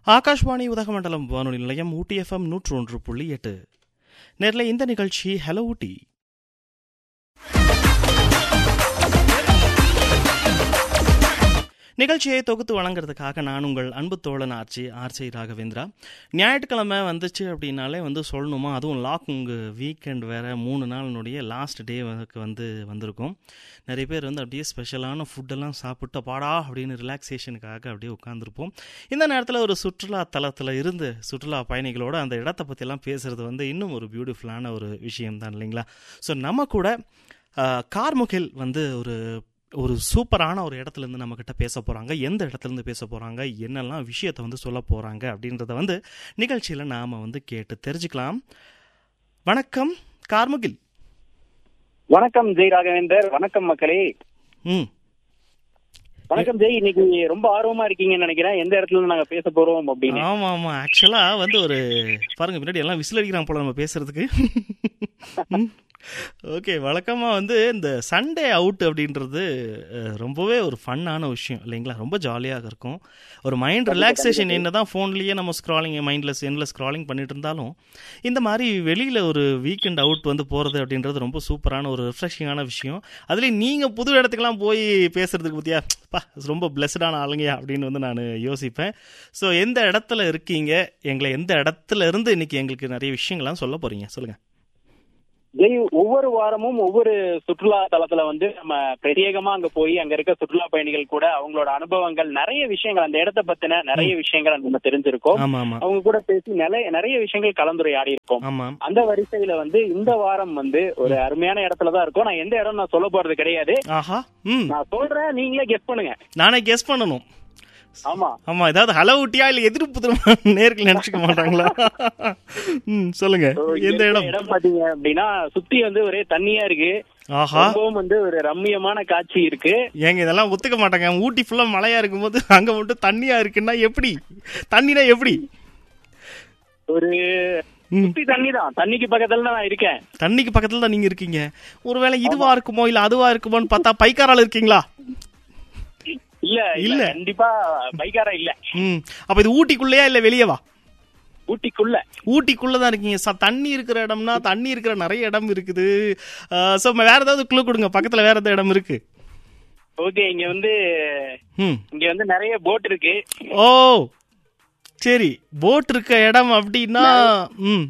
ஆகாஷ்வாணி உதகமண்டலம் வானொலி நிலையம் ஊட்டி எஃப்எம் நூற்று ஒன்று புள்ளி எட்டு நேரில் இந்த நிகழ்ச்சி ஹலோ ஊட்டி நிகழ்ச்சியை தொகுத்து வழங்குறதுக்காக நான் உங்கள் அன்பு தோழன் ஆர்ச்சி ஆர்ச்சி ராகவேந்திரா ஞாயிற்றுக்கிழமை வந்துச்சு அப்படின்னாலே வந்து சொல்லணுமா அதுவும் லாங் வீக்கெண்ட் வேறு மூணு நாளினுடைய லாஸ்ட் டே வந்து வந்திருக்கும் நிறைய பேர் வந்து அப்படியே ஸ்பெஷலான ஃபுட்டெல்லாம் சாப்பிட்டு பாடா அப்படின்னு ரிலாக்ஸேஷனுக்காக அப்படியே உட்காந்துருப்போம் இந்த நேரத்தில் ஒரு சுற்றுலா தலத்தில் இருந்து சுற்றுலா பயணிகளோட அந்த இடத்த பற்றியெல்லாம் பேசுகிறது வந்து இன்னும் ஒரு பியூட்டிஃபுல்லான ஒரு விஷயம் தான் இல்லைங்களா ஸோ நம்ம கூட கார்முகில் வந்து ஒரு ஒரு சூப்பரான ஒரு இடத்துலேருந்து நம்மக்கிட்ட பேச போகிறாங்க எந்த இடத்துலேருந்து பேச போகிறாங்க என்னெல்லாம் விஷயத்தை வந்து சொல்ல போகிறாங்க அப்படின்றத வந்து நிகழ்ச்சியில் நாம் வந்து கேட்டு தெரிஞ்சுக்கலாம் வணக்கம் கார்முகில் வணக்கம் ஜெய் ராகவேந்தர் வணக்கம் மக்களே ம் வணக்கம் ஜெய் இன்னைக்கு ரொம்ப ஆர்வமா இருக்கீங்கன்னு நினைக்கிறேன் எந்த இடத்துல இருந்து நாங்க பேச போறோம் அப்படின்னு ஆமாம் ஆமாம் ஆக்சுவலாக வந்து ஒரு பாருங்க முன்னாடி எல்லாம் விசில் அடிக்கிறாங்க போல நம்ம பேசுறதுக்கு ஓகே வழக்கமாக வந்து இந்த சண்டே அவுட் அப்படின்றது அஹ், ரொம்பவே ஒரு ஃபன்னான விஷயம் இல்லைங்களா ரொம்ப ஜாலியாக இருக்கும் ஒரு மைண்ட் ரிலாக்ஸேஷன் என்ன தான் ஃபோன்லேயே நம்ம ஸ்க்ராலிங் மைண்ட்லெஸ் எண்ட்லெஸ் ஸ்க்ராலிங் பண்ணிட்டு இருந்தாலும் இந்த மாதிரி வெளியில் ஒரு வீக்கெண்ட் அவுட் வந்து போகிறது அப்படின்றது ரொம்ப சூப்பரான ஒரு ரிஃப்ரெஷிங்கான விஷயம் அதுலேயும் நீங்கள் புது இடத்துக்குலாம் போய் பேசுறதுக்கு பற்றியா பா ரொம்ப பிளஸ்டான ஆளுங்கயா அப்படின்னு வந்து நான் யோசிப்பேன் ஸோ எந்த இடத்துல இருக்கீங்க எங்களை எந்த இடத்துல இருந்து இன்னைக்கு எங்களுக்கு நிறைய விஷயங்கள்லாம் சொல்ல போகிறீங்க சொல்லுங்கள் ஜெய் ஒவ்வொரு வாரமும் ஒவ்வொரு சுற்றுலா தலத்துல வந்து நம்ம பிரத்யேகமா அங்க போய் அங்க இருக்க சுற்றுலா பயணிகள் கூட அவங்களோட அனுபவங்கள் நிறைய விஷயங்கள் அந்த இடத்த பத்தின நிறைய விஷயங்கள் நம்ம தெரிஞ்சிருக்கோம் ஆமாம் ஆமாம் அவங்க கூட பேசி நிறைய நிறைய விஷயங்கள் கலந்துரையாடி இருக்கோம் ஆமாம் அந்த வரிசையில வந்து இந்த வாரம் வந்து ஒரு அருமையான இடத்துல தான் இருக்கும் நான் எந்த இடம் நான் சொல்ல போறது கிடையாது ஆஹா ம் நான் சொல்றேன் நீங்களே கெஸ் பண்ணுங்க நானே கெஸ் பண்ணணும் ஆமா ஆமா ஏதாவது ஹலோ ஊட்டியா இல்ல எதிர்ப்பு திரும்ப நேர்கள் நினைச்சுக்க மாட்டாங்களா ம் சொல்லுங்க So, இங்க எந்த இருக்க இடம் இடம் பாத்தீங்க அப்படின்னா சுத்தி வந்து ஒரே தண்ணியா இருக்கு ஆஹா ரொம்பவும் வந்து ஒரு ரம்மியமான காட்சி இருக்கு ஏங்க இதெல்லாம் ஒத்துக்க மாட்டாங்க ஊட்டி ஃபுல்லா மழையா இருக்கும்போது அங்க மட்டும் தண்ணியா இருக்குன்னா எப்படி தண்ணினா எப்படி ஒரு ம். சுத்தி தண்ணி தான் தண்ணிக்கு பக்கத்துல தான் நான் இருக்கேன் தண்ணிக்கு பக்கத்துல தான் நீங்க இருக்கீங்க ஒருவேளை இதுவா இருக்குமோ இல்ல அதுவா இருக்குமோன்னு பார்த்தா பைக்காரால இருக்கீங்களா இல்ல இல்ல. இல்ல கண்டிப்பா பைக்காரா இல்ல ம் அப்ப இது ஊட்டிக்குள்ளேயா இல்ல வெளியவா ஊட்டிக்குள்ள ஊட்டிக்குள்ள தான் இருக்கீங்க ச தண்ணி இருக்கிற இடம்னா தண்ணி இருக்கிற நிறைய இடம் இருக்குது ஸோ வேற ஏதாவது குழு கொடுங்க பக்கத்துல வேற ஏதாவது இடம் இருக்கு ஓகே இங்க வந்து ம் இங்க வந்து நிறைய போட் இருக்கு ஓ சரி போட் இருக்க இடம் அப்படின்னா ம்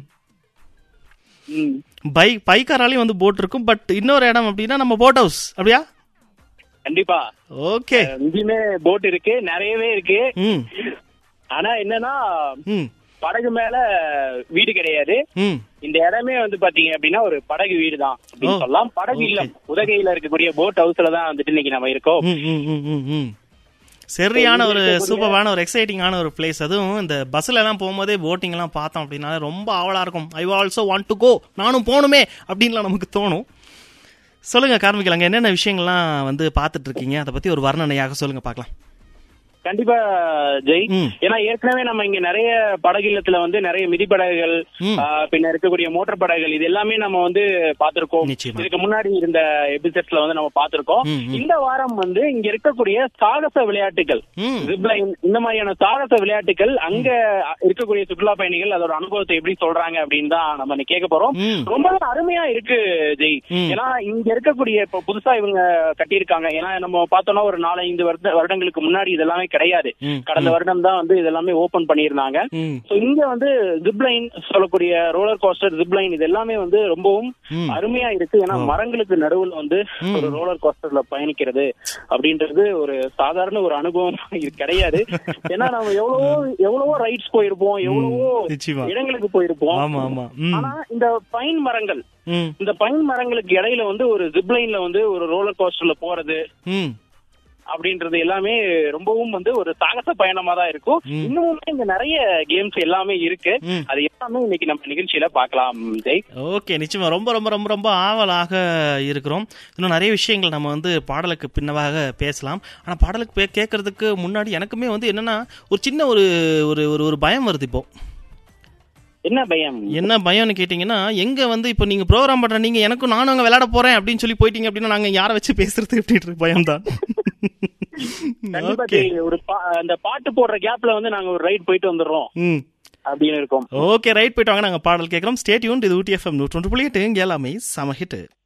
ம். பைக் பைக்காராலையும் வந்து போட் இருக்கும் பட் இன்னொரு இடம் அப்படின்னா நம்ம போட் ஹவுஸ் அப்படியா கண்டிப்பா ஓகே இங்கேயுமே போட் இருக்கு நிறையவே இருக்கு ம் ஆனா என்னன்னா ம் படகு மேல வீடு கிடையாது ம் இந்த இடமே வந்து பாத்தீங்க அப்படின்னா ஒரு படகு வீடு தான் அப்படின்னு ஓ, சொல்லலாம் படகு இல்லம் உதகையில இருக்கக்கூடிய போட் ஹவுஸ்ல தான் வந்துட்டு இன்னைக்கு நம்ம இருக்கோம் ம் ம் ம் ம் ம் சரியான ஒரு சூப்பரான ஒரு எக்ஸைட்டிங்கான ஒரு பிளேஸ் அதுவும் இந்த பஸ்ல எல்லாம் போகும்போதே போட்டிங் எல்லாம் பார்த்தோம் அப்படின்னா ரொம்ப ஆவலா இருக்கும் I also want to go நானும் போகணுமே அப்படின்லாம் நமக்கு தோணும் சொல்லுங்க கார்மிகல் அங்க என்னென்ன விஷயங்கள்லாம் வந்து பார்த்துட்டு இருக்கீங்க அதை பத்தி ஒரு வர்ணனையாக சொல்லுங்க பார்க்கலாம் கண்டிப்பா ஜெய் ம். ஏன்னா ஏற்கனவே நம்ம இங்க நிறைய படகு இல்லத்துல வந்து நிறைய மிதிப்படகுகள் ம். ஆ, பின்ன இருக்கக்கூடிய மோட்டார் படகுகள் இது எல்லாமே நம்ம வந்து பாத்திருக்கோம் நிச்சயமா. இதுக்கு முன்னாடி இருந்த எபிசோட்ஸ்ல வந்து நம்ம பாத்திருக்கோம் ம், ம். இந்த வாரம் வந்து இங்க இருக்கக்கூடிய சாகச விளையாட்டுகள் ம் ஜிப்லைன் இந்த மாதிரியான சாகச விளையாட்டுகள் அங்க இருக்கக்கூடிய சுற்றுலா பயணிகள் அதோட அனுபவத்தை எப்படி சொல்றாங்க அப்படின்னு தான் நம்ம இன்னைக்கு கேட்க போறோம் ம். ரொம்ப அருமையா இருக்கு ஜெய் ம். ஏன்னா இங்க இருக்கக்கூடிய இப்ப புதுசா இவங்க கட்டியிருக்காங்க ஏன்னா நம்ம பார்த்தோம்னா ஒரு நாலஞ்சு வருட வருடங்களுக்கு முன்னாடி இதெல்லாமே கிடையாது ம். கடந்த வருடம் தான் வந்து இதெல்லாமே ஓபன் பண்ணியிருந்தாங்க ம் சோ இங்க வந்து ஜிப்லைன் சொல்லக்கூடிய ரோலர் கோஸ்டர் ஜிப்லைன் இது எல்லாமே வந்து ரொம்பவும் ம். அருமையா இருக்கு ஏன்னா மரங்களுக்கு நடுவுல வந்து ம். ஒரு ரோலர் கோஸ்டர்ல பயணிக்கிறது அப்படின்றது ஒரு சாதாரண ஒரு அனுபவம் இது கிடையாது ஏன்னா நம்ம எவ்வளவோ எவ்வளவோ ரைட்ஸ் போயிருப்போம் எவ்வளவோ நிச்சயமா இடங்களுக்கு போயிருப்போம் ஆமா ஆமா ம் ஆனா இந்த பைன் மரங்கள் ம் இந்த பைன் மரங்களுக்கு இடையில வந்து ஒரு ஜிப்லைன்ல வந்து ஒரு ரோலர் கோஸ்டர்ல போறது ம் அப்படின்றது எல்லாமே ரொம்பவும் வந்து ஒரு சாகச பயணமா தான் இருக்கும் ம். இன்னுமே இங்க நிறைய கேம்ஸ் எல்லாமே இருக்கு ம். அது எல்லாமே இன்னைக்கு நம்ம நிகழ்ச்சியில பார்க்கலாம் ஜெய் ஓகே நிச்சயமா ரொம்ப ரொம்ப ரொம்ப ரொம்ப ஆவலாக இருக்கிறோம் இன்னும் நிறைய விஷயங்கள் நம்ம வந்து பாடலுக்கு பின்னவாக பேசலாம் ஆனால் பாடலுக்கு பே கேட்கறதுக்கு முன்னாடி எனக்குமே வந்து என்னன்னா ஒரு சின்ன ஒரு ஒரு ஒரு ஒரு பயம் வருது இப்போ என்ன பயம் என்ன பயம்னு கேட்டிங்கன்னா எங்க வந்து இப்போ நீங்க ப்ரோக்ராம் பண்ற நீங்க எனக்கும் நானும் அங்க விளையாட போறேன் அப்படின்னு சொல்லி போயிட்டீங்க அப்படின்னா நாங்க யாரை வச்சு பேசுறது அப்படின்ற பயம் தான் கண்டிப்பா தெரியுது. ஒரு பா- அந்த பாட்டு போடுற கேப்ல வந்து நாங்க ஒரு ரைட் போயிட்டு வந்துடுறோம் ம் அப்படின்னு இருக்கோம் ஓகே ரைட் போயிட்டு வாங்க நாங்க பாடல் கேட்கறோம் ஸ்டேட்யூன் இது ஊட்டி எஃப்எம் நூற்றி புள்ளி எட்டு இங்க எல்லாமே சம ஹிட்